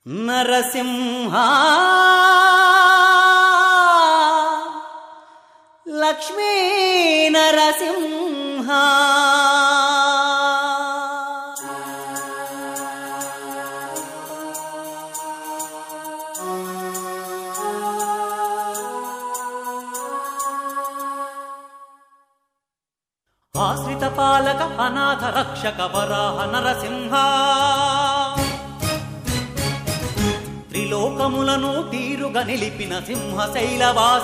నరసింహ లక్ష్మీ నరసింహ ఆశ్రిత పాలక అనాథ రక్షక వరాహ నరసింహ త్రిలోకములను తీరుగా నిలిపిన సింహ శైలవాస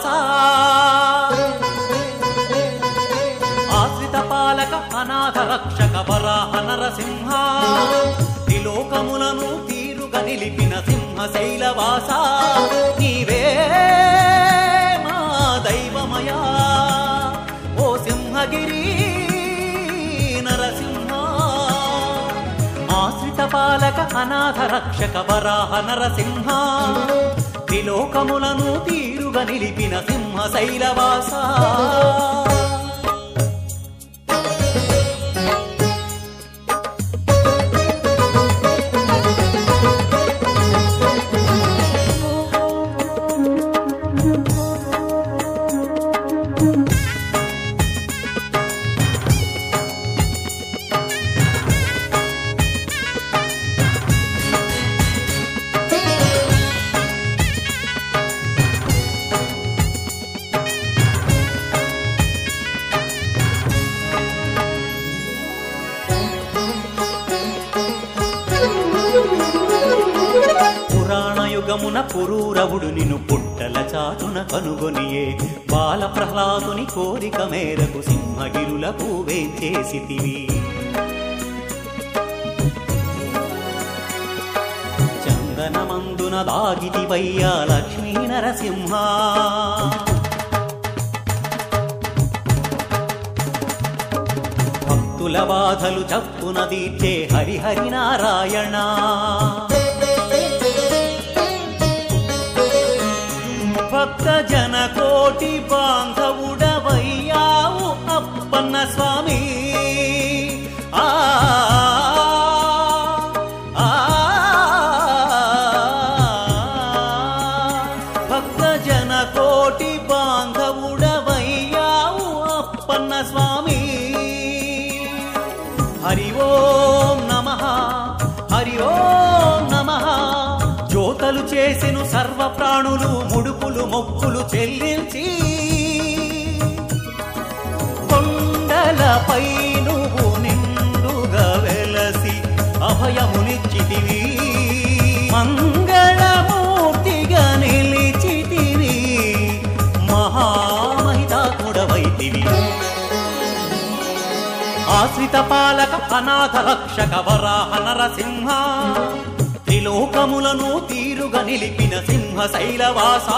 ఆశ్రిత పాలక అనాథ రక్షక వరాహ నరసింహ త్రిలోకములను తీరుగా నిలిపిన సింహ శైలవాస నీవే మా దైవమయా ఓ సింహగిరి నరసింహ ఆశ్రిత పాలక అనాథ రక్షక వరాహ నరసింహ త్రిలోకములను తీరుగా నిలిపిన సింహ శైలవాస పురాణ యుగమున పురూరవుడు నిన్ను పుట్టల చాటున కనుగొనియే బాల ప్రహ్లాదుని కోరిక మేరకు సింహగిరులకు వేంచేసితివి చందనమందున దాగితివయ్యా లక్ష్మీ నరసింహ భక్తుల బాధలు చప్పున తీర్చే హరిహరి నారాయణ భక్త జన కోటి బాంధవుడవయ్యావు అప్పన్న స్వామి ఆ ఆ, భక్త జన కోటి బాంధవుడవయ్యావు అప్పన్న స్వామి హరి ఓం నమ హరి ఓం నమ జ్యోతలు చేసెను సర్వ ప్రాణులు ముడుపులు మొక్కులు చెల్లించి కొండలపై నువ్వు నిండుగా వెలసి అభయమునిచ్చితివి మంగళమూర్తిగా నిలిచితివి మహామహితాత్ముడవైతివి ఆశ్రిత పాలక అనాథ రక్షక వరాహ నరసింహ త్రిలోకములను తీరుగా నిలిపిన సింహ శైలవాస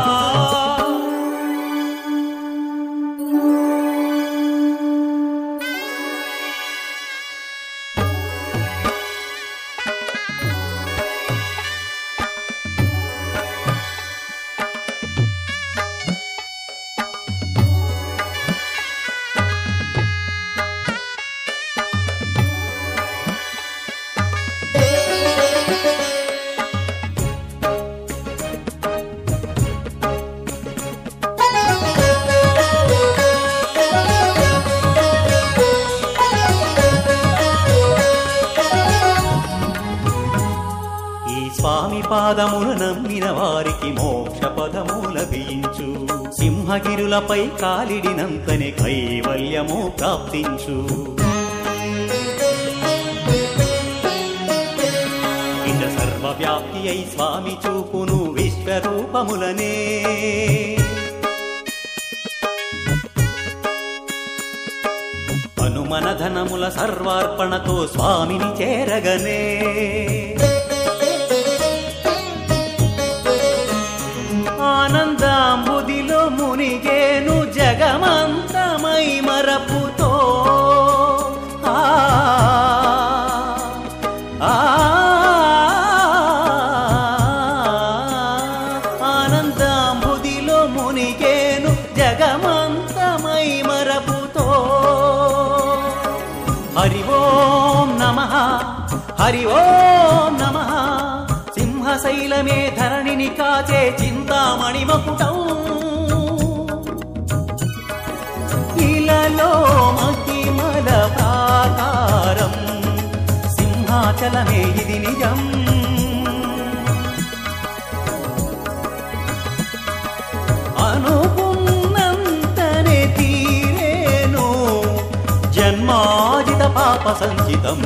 ఈ స్వామి పాదములు నమ్మిన వారికి మోక్ష పదము లభించు సింహగిరులపై కాలిడినంతనే కైవల్యము ప్రాప్తించు ఇట సర్వవ్యాప్తి అయి స్వామి చూపును విశ్వరూపములనే హనుమన ధనముల సర్వార్పణతో స్వామిని చేరగనే ఆనందాంబుదిలో మునిగేను జగమంతమై మరపుతో ఆ ఆ, ఆనందాంబుదిలో మునిగేను జగమంతమై మరపుతో హరి ఓం నమ హరి ఓం నమ సింహ సింహశైలమే ధరణిని కాచే చింతామణి మకుటం ఇలలో మహిమల ప్రాకారం సింహాచలమే ఇది నిజం అనుకున్నంతనే తీరేను జన్మాజిత పాప సంచితం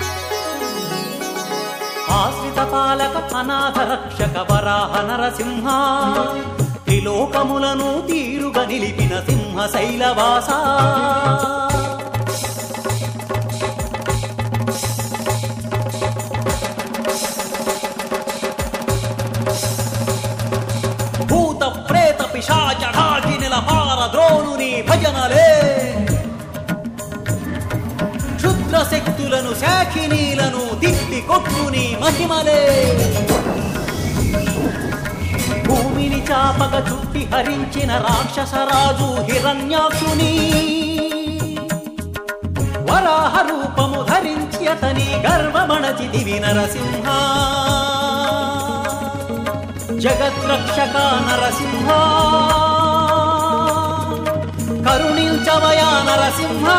ఆశ్రిత పాలక అనాథ రక్షక వరాహ నరసింహ త్రిలోకములను తీరుగా నిలిపిన సింహ శైలవాస భూత ప్రేత పిశాచ ఢాకినిల పార ద్రోణుని భజనలే క్షుద్ర శక్తులను శాఖినీలను తిట్టి కొట్టుని మహిమలే భూమిని చాపక చుట్టి హరించిన రాక్షసరాజు హిరణ్యాక్షుని వరాహ రూపము ధరించి అతని గర్వమణచి దివి నరసింహ జగద్రక్షక నరసింహ కరుణించవయా నరసింహ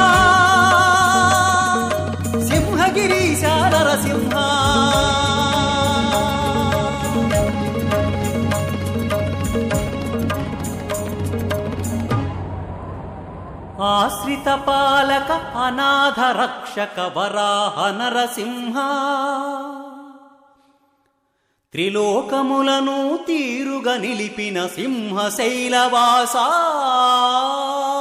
సింహగిరీశ నరసింహ ఆశ్రిత పాలక అనాథ రక్షక వరాహ నరసింహ త్రిలోకములను తీరుగా నిలిపిన సింహశైలవాసా